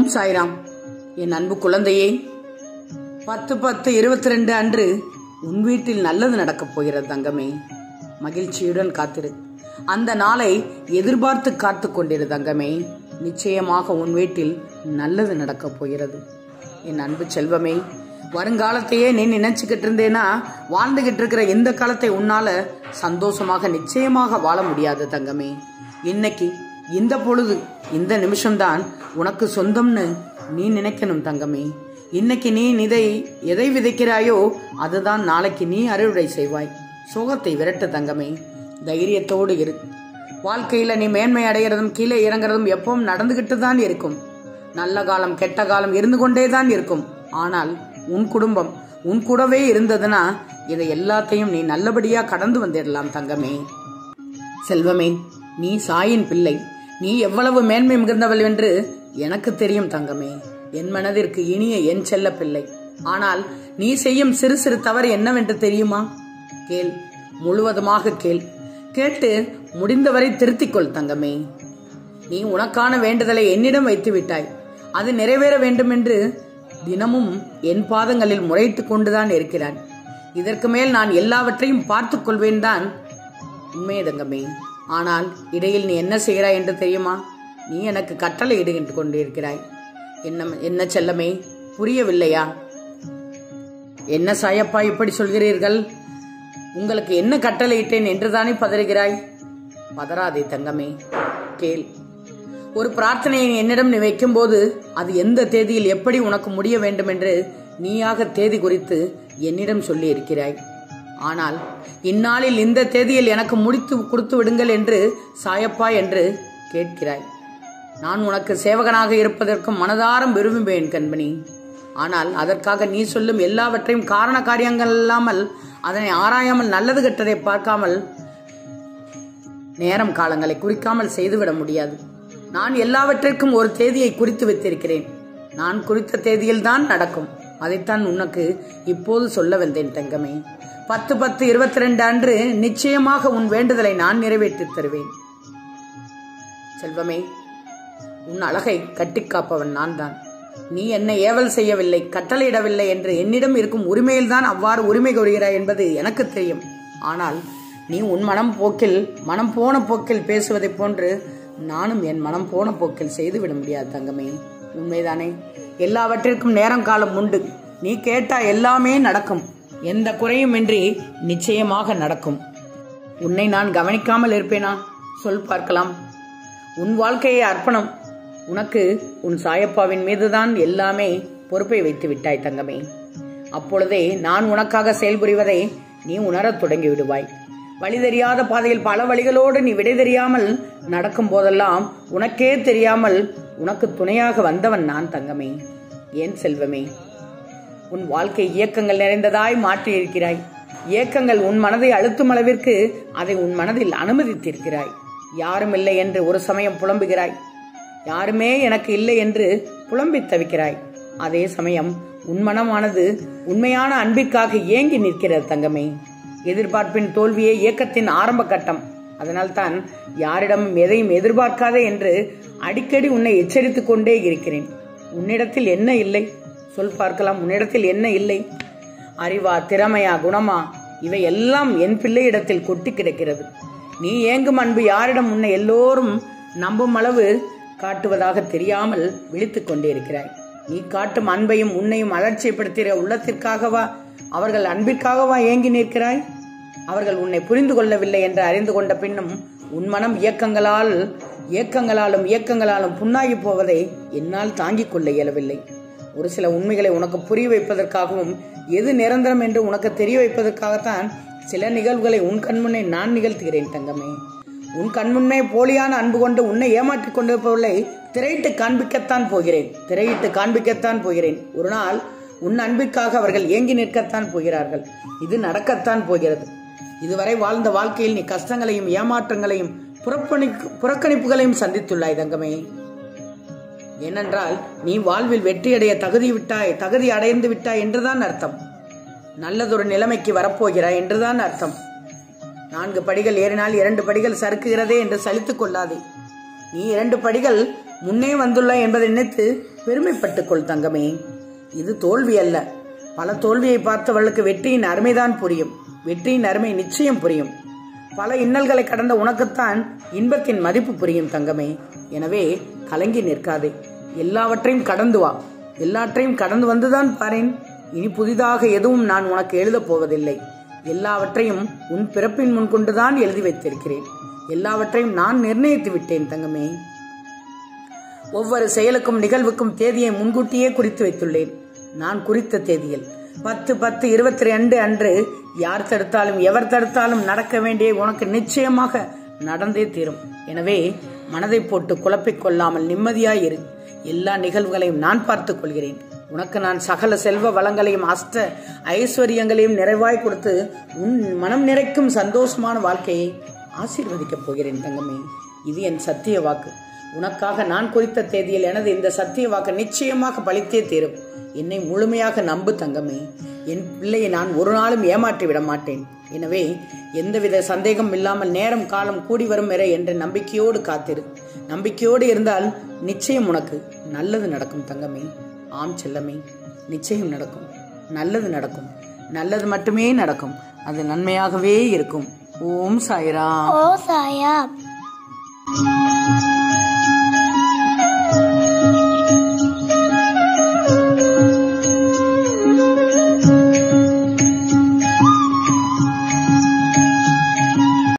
ஓம் சாய்ராம் என் அன்பு குழந்தையே பத்து பத்து இருபத்தி ரெண்டு அன்று உன் வீட்டில் நல்லது நடக்கப் போகிறது தங்கமே மகிழ்ச்சியுடன் காத்திரு அந்த நாளை எதிர்பார்த்து காத்து கொண்டிரு தங்கமே நிச்சயமாக உன் வீட்டில் நல்லது நடக்கப் போகிறது என் அன்பு செல்வமே வருங்காலத்தையே நீ நினைச்சுக்கிட்டு இருந்தேனா வாழ்ந்துகிட்டு இருக்கிற எந்த காலத்தை உன்னால சந்தோஷமாக நிச்சயமாக வாழ முடியாது தங்கமே இன்னைக்கு இந்த பொழுது இந்த நிமிஷம்தான் உனக்கு சொந்தம்னு நீ நினைக்கணும் தங்கமே இன்னைக்கு நீ இதை எதை விதைக்கிறாயோ அதுதான் நாளைக்கு நீ அறுவடை செய்வாய் சோகத்தை விரட்டு தங்கமே தைரியத்தோடு இரு வாழ்க்கையில நீ மேன்மை அடைகிறதும் கீழே இறங்குறதும் எப்பவும் நடந்துகிட்டு தான் இருக்கும் நல்ல காலம் கெட்ட காலம் இருந்து கொண்டே தான் இருக்கும் ஆனால் உன் குடும்பம் உன் கூடவே இருந்ததுன்னா இதை எல்லாத்தையும் நீ நல்லபடியா கடந்து வந்துடலாம் தங்கமே செல்வமே நீ சாயின் பிள்ளை நீ எவ்வளவு மேன்மை மிகுந்தவள் என்று எனக்கு தெரியும் தங்கமே என் மனதிற்கு இனிய என் செல்ல பிள்ளை ஆனால் நீ செய்யும் சிறு சிறு தவறு என்னவென்று தெரியுமா கேள் முழுவதுமாக கேள் கேட்டு முடிந்தவரை திருத்திக்கொள் தங்கமே நீ உனக்கான வேண்டுதலை என்னிடம் வைத்து விட்டாய் அது நிறைவேற வேண்டும் என்று தினமும் என் பாதங்களில் முறைத்துக் கொண்டுதான் இருக்கிறான் இதற்கு மேல் நான் எல்லாவற்றையும் பார்த்துக் கொள்வேன் தான் உண்மையே தங்கமே ஆனால் இடையில் நீ என்ன செய்கிறாய் என்று தெரியுமா நீ எனக்கு கட்டளை இடுகின்ற கொண்டிருக்கிறாய் என்ன என்ன செல்லமே புரியவில்லையா என்ன சாயப்பா இப்படி சொல்கிறீர்கள் உங்களுக்கு என்ன கட்டளை இட்டேன் என்றுதானே பதறுகிறாய் பதறாதே தங்கமே கேள் ஒரு பிரார்த்தனையை நீ என்னிடம் நீ வைக்கும்போது அது எந்த தேதியில் எப்படி உனக்கு முடிய வேண்டும் என்று நீயாக தேதி குறித்து என்னிடம் சொல்லி இருக்கிறாய் ஆனால் இந்நாளில் இந்த தேதியில் எனக்கு முடித்து கொடுத்து விடுங்கள் என்று சாயப்பா என்று கேட்கிறாய் நான் உனக்கு சேவகனாக இருப்பதற்கு மனதாரம் விரும்புவேன் கண்பனி ஆனால் அதற்காக நீ சொல்லும் எல்லாவற்றையும் காரண காரியங்கள் இல்லாமல் அதனை ஆராயாமல் நல்லது கெட்டதை பார்க்காமல் நேரம் காலங்களை குறிக்காமல் செய்துவிட முடியாது நான் எல்லாவற்றிற்கும் ஒரு தேதியை குறித்து வைத்திருக்கிறேன் நான் குறித்த தேதியில் தான் நடக்கும் அதைத்தான் உனக்கு இப்போது சொல்ல வந்தேன் தங்கமே பத்து பத்து இருபத்தி ரெண்டு அன்று நிச்சயமாக உன் வேண்டுதலை நான் நிறைவேற்றித் தருவேன் செல்வமே உன் அழகை கட்டிக்காப்பவன் நான் தான் நீ என்னை ஏவல் செய்யவில்லை கட்டளையிடவில்லை என்று என்னிடம் இருக்கும் உரிமையில்தான் அவ்வாறு உரிமை கோருகிறாய் என்பது எனக்கு தெரியும் ஆனால் நீ உன் மனம் போக்கில் மனம் போன போக்கில் பேசுவதைப் போன்று நானும் என் மனம் போன போக்கில் செய்துவிட முடியாது தங்கமே உண்மைதானே எல்லாவற்றிற்கும் நேரம் காலம் உண்டு நீ கேட்டா எல்லாமே நடக்கும் எந்த குறையுமின்றி நிச்சயமாக நடக்கும் உன்னை நான் கவனிக்காமல் இருப்பேனா சொல் பார்க்கலாம் உன் வாழ்க்கையை அர்ப்பணம் உனக்கு உன் சாயப்பாவின் மீதுதான் எல்லாமே பொறுப்பை வைத்து விட்டாய் தங்கமே அப்பொழுதே நான் உனக்காக செயல்புரிவதை நீ உணரத் தொடங்கி விடுவாய் வழி தெரியாத பாதையில் பல வழிகளோடு நீ விடை தெரியாமல் நடக்கும் போதெல்லாம் உனக்கே தெரியாமல் உனக்கு துணையாக வந்தவன் நான் தங்கமே ஏன் செல்வமே உன் வாழ்க்கை இயக்கங்கள் நிறைந்ததாய் மாற்றியிருக்கிறாய் இயக்கங்கள் உன் மனதை அழுத்தும் அளவிற்கு அதை உன் மனதில் அனுமதித்திருக்கிறாய் யாரும் இல்லை என்று ஒரு சமயம் புலம்புகிறாய் யாருமே எனக்கு இல்லை என்று புலம்பி தவிக்கிறாய் அதே சமயம் உன் மனமானது உண்மையான அன்பிற்காக ஏங்கி நிற்கிறது தங்கமே எதிர்பார்ப்பின் தோல்வியே இயக்கத்தின் ஆரம்ப கட்டம் அதனால்தான் யாரிடமும் எதையும் எதிர்பார்க்காதே என்று அடிக்கடி உன்னை எச்சரித்துக் கொண்டே இருக்கிறேன் உன்னிடத்தில் என்ன இல்லை சொல் பார்க்கலாம் உன்னிடத்தில் என்ன இல்லை அறிவா திறமையா குணமா இவை எல்லாம் என் பிள்ளையிடத்தில் கொட்டி கிடக்கிறது நீ ஏங்கும் அன்பு யாரிடம் உன்னை எல்லோரும் நம்பும் அளவு காட்டுவதாக தெரியாமல் விழித்துக் கொண்டே இருக்கிறாய் நீ காட்டும் அன்பையும் உன்னையும் அலட்சியப்படுத்துகிற உள்ளத்திற்காகவா அவர்கள் அன்பிற்காகவா ஏங்கி நிற்கிறாய் அவர்கள் உன்னை புரிந்து கொள்ளவில்லை என்று அறிந்து கொண்ட பின்னும் உன் மனம் இயக்கங்களால் இயக்கங்களாலும் இயக்கங்களாலும் புண்ணாகி போவதை என்னால் தாங்கிக் கொள்ள இயலவில்லை ஒரு சில உண்மைகளை உனக்கு புரிய வைப்பதற்காகவும் எது நிரந்தரம் என்று உனக்கு தெரிய வைப்பதற்காகத்தான் சில நிகழ்வுகளை உன் கண்முன்னே நான் நிகழ்த்துகிறேன் தங்கமே உன் கண்முன்னே போலியான அன்பு கொண்டு உன்னை ஏமாற்றிக் கொண்டிருப்பவர்களை திரையிட்டு காண்பிக்கத்தான் போகிறேன் திரையிட்டு காண்பிக்கத்தான் போகிறேன் ஒரு நாள் உன் அன்பிற்காக அவர்கள் ஏங்கி நிற்கத்தான் போகிறார்கள் இது நடக்கத்தான் போகிறது இதுவரை வாழ்ந்த வாழ்க்கையில் நீ கஷ்டங்களையும் ஏமாற்றங்களையும் புறப்பணி புறக்கணிப்புகளையும் சந்தித்துள்ளாய் தங்கமே ஏனென்றால் நீ வாழ்வில் வெற்றியடைய தகுதி விட்டாய் தகுதி அடைந்து விட்டாய் என்றுதான் அர்த்தம் நல்லதொரு நிலைமைக்கு வரப்போகிறாய் என்றுதான் அர்த்தம் நான்கு படிகள் ஏறினால் இரண்டு படிகள் சறுக்குகிறதே என்று சலித்துக் கொள்ளாதே நீ இரண்டு படிகள் முன்னே வந்துள்ளாய் என்பதை நினைத்து பெருமைப்பட்டுக் கொள் தங்கமே இது தோல்வி அல்ல பல தோல்வியை பார்த்தவர்களுக்கு வெற்றியின் அருமைதான் புரியும் வெற்றியின் அருமை நிச்சயம் புரியும் பல இன்னல்களை கடந்த உனக்குத்தான் இன்பத்தின் மதிப்பு புரியும் தங்கமே எனவே கலங்கி நிற்காதே எல்லாவற்றையும் கடந்து வா எல்லாவற்றையும் கடந்து வந்துதான் பாரேன் இனி புதிதாக எதுவும் நான் உனக்கு எழுதப் போவதில்லை எல்லாவற்றையும் உன் பிறப்பின் முன் கொண்டுதான் எழுதி வைத்திருக்கிறேன் எல்லாவற்றையும் நான் நிர்ணயித்து விட்டேன் தங்கமே ஒவ்வொரு செயலுக்கும் நிகழ்வுக்கும் தேதியை முன்கூட்டியே குறித்து வைத்துள்ளேன் நான் குறித்த தேதியில் பத்து பத்து இருபத்தி ரெண்டு அன்று யார் தடுத்தாலும் எவர் தடுத்தாலும் நடக்க வேண்டிய உனக்கு நிச்சயமாக நடந்தே தீரும் எனவே மனதை போட்டு குழப்பிக் கொள்ளாமல் நிம்மதியாய் இரு எல்லா நிகழ்வுகளையும் நான் பார்த்துக் கொள்கிறேன் உனக்கு நான் சகல செல்வ வளங்களையும் அஷ்ட ஐஸ்வர்யங்களையும் நிறைவாய் கொடுத்து உன் மனம் நிறைக்கும் சந்தோஷமான வாழ்க்கையை ஆசீர்வதிக்கப் போகிறேன் தங்கமே இது என் சத்திய வாக்கு உனக்காக நான் குறித்த தேதியில் எனது இந்த சத்திய வாக்கு நிச்சயமாக பலித்தே தீரும் என்னை முழுமையாக நம்பு தங்கமே என் பிள்ளையை நான் ஒரு நாளும் ஏமாற்றி விட மாட்டேன் எனவே எந்தவித சந்தேகம் இல்லாமல் நேரம் காலம் கூடி வரும் வரை என்ற நம்பிக்கையோடு காத்திரு நம்பிக்கையோடு இருந்தால் நிச்சயம் உனக்கு நல்லது நடக்கும் தங்கமே ஆம் செல்லமே நிச்சயம் நடக்கும் நல்லது நடக்கும் நல்லது மட்டுமே நடக்கும் அது நன்மையாகவே இருக்கும் ஓம் சாய்ராம் ஓ சாயா